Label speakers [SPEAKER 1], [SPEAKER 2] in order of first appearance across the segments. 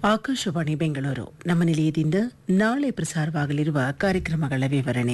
[SPEAKER 1] ಆಕಾಶವಾಣಿ ಬೆಂಗಳೂರು ನಮ್ಮ ನಿಲಯದಿಂದ ನಾಳೆ ಪ್ರಸಾರವಾಗಲಿರುವ ಕಾರ್ಯಕ್ರಮಗಳ ವಿವರಣೆ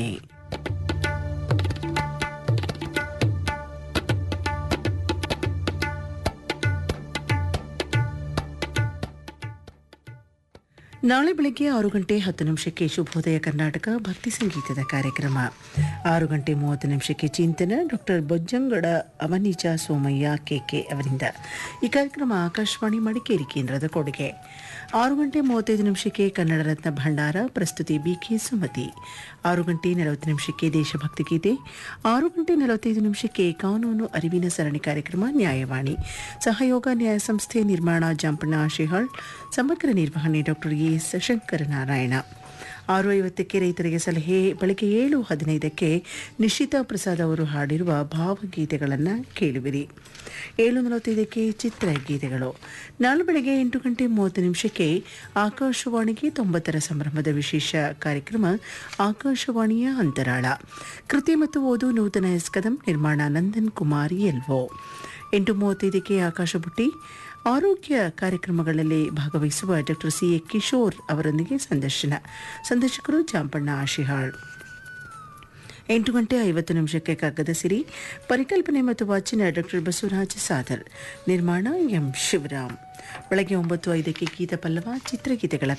[SPEAKER 1] ನಾಳೆ ಬೆಳಗ್ಗೆ ಆರು ಗಂಟೆ ಹತ್ತು ನಿಮಿಷಕ್ಕೆ ಶುಭೋದಯ ಕರ್ನಾಟಕ ಭಕ್ತಿ ಸಂಗೀತದ ಕಾರ್ಯಕ್ರಮ ಆರು ಗಂಟೆ ಮೂವತ್ತು ನಿಮಿಷಕ್ಕೆ ಚಿಂತನ ಡಾಕ್ಟರ್ ಬೊಜ್ಜಂಗಡ ಅವನಿಜ ಸೋಮಯ್ಯ ಕೆಕೆ ಅವರಿಂದ ಈ ಕಾರ್ಯಕ್ರಮ ಆಕಾಶವಾಣಿ ಮಡಿಕೇರಿ ಕೇಂದ್ರದ ಕೊಡುಗೆ ಆರು ಗಂಟೆ ಮೂವತ್ತೈದು ನಿಮಿಷಕ್ಕೆ ಕನ್ನಡ ರತ್ನ ಭಂಡಾರ ಪ್ರಸ್ತುತಿ ಬಿಕೆ ಸುಮತಿ ಆರು ಗಂಟೆ ನಲವತ್ತು ನಿಮಿಷಕ್ಕೆ ದೇಶಭಕ್ತಿ ಗೀತೆ ಆರು ಗಂಟೆ ನಲವತ್ತೈದು ನಿಮಿಷಕ್ಕೆ ಕಾನೂನು ಅರಿವಿನ ಸರಣಿ ಕಾರ್ಯಕ್ರಮ ನ್ಯಾಯವಾಣಿ ಸಹಯೋಗ ನ್ಯಾಯ ಸಂಸ್ಥೆ ನಿರ್ಮಾಣ ಜಂಪಣ್ಣ ಶಿಹಾಳ್ ಸಮಗ್ರ ನಿರ್ವಹಣೆ ಡಾಕ್ಟರ್ ಎಸ್ ಶಂಕರನಾರಾಯಣ ಆರು ಐವತ್ತಕ್ಕೆ ರೈತರಿಗೆ ಸಲಹೆ ಬೆಳಗ್ಗೆ ಏಳು ಹದಿನೈದಕ್ಕೆ ನಿಶಿತಾ ಪ್ರಸಾದ್ ಅವರು ಹಾಡಿರುವ ಭಾವಗೀತೆಗಳನ್ನು ಕೇಳುವಿರಿ ಏಳು ನಲವತ್ತೈದಕ್ಕೆ ಚಿತ್ರಗೀತೆಗಳು ನಾಳೆ ಬೆಳಗ್ಗೆ ಎಂಟು ಗಂಟೆ ಮೂವತ್ತು ನಿಮಿಷಕ್ಕೆ ಆಕಾಶವಾಣಿಗೆ ತೊಂಬತ್ತರ ಸಂಭ್ರಮದ ವಿಶೇಷ ಕಾರ್ಯಕ್ರಮ ಆಕಾಶವಾಣಿಯ ಅಂತರಾಳ ಕೃತಿ ಮತ್ತು ಓದು ನೂತನ ಎಸ್ ಕದಂ ನಿರ್ಮಾಣ ನಂದನ್ ಕುಮಾರ್ ಎಲ್ವೋ ಎಂಟು ಮೂವತ್ತೈದಕ್ಕೆ ಆಕಾಶ ಬುಟ್ಟಿ ಆರೋಗ್ಯ ಕಾರ್ಯಕ್ರಮಗಳಲ್ಲಿ ಭಾಗವಹಿಸುವ ಡಾಕ್ಟರ್ ಸಿ ಎ ಕಿಶೋರ್ ಅವರೊಂದಿಗೆ ಸಂದರ್ಶನ ಸಂದರ್ಶಕರು ಜಾಂಪಣ್ಣ ಆಶಿಹಾಳ್ ಎಂಟು ಗಂಟೆ ಐವತ್ತು ನಿಮಿಷಕ್ಕೆ ಕಗ್ಗದ ಸಿರಿ ಪರಿಕಲ್ಪನೆ ಮತ್ತು ವಾಚನ ಡಾಕ್ಟರ್ ಬಸವರಾಜ ಸಾದರ್ ನಿರ್ಮಾಣ ಎಂ ಶಿವರಾಮ್ ಬೆಳಗ್ಗೆ ಒಂಬತ್ತು ಐದಕ್ಕೆ ಗೀತ ಪಲ್ಲವ ಚಿತ್ರಗೀತೆಗಳ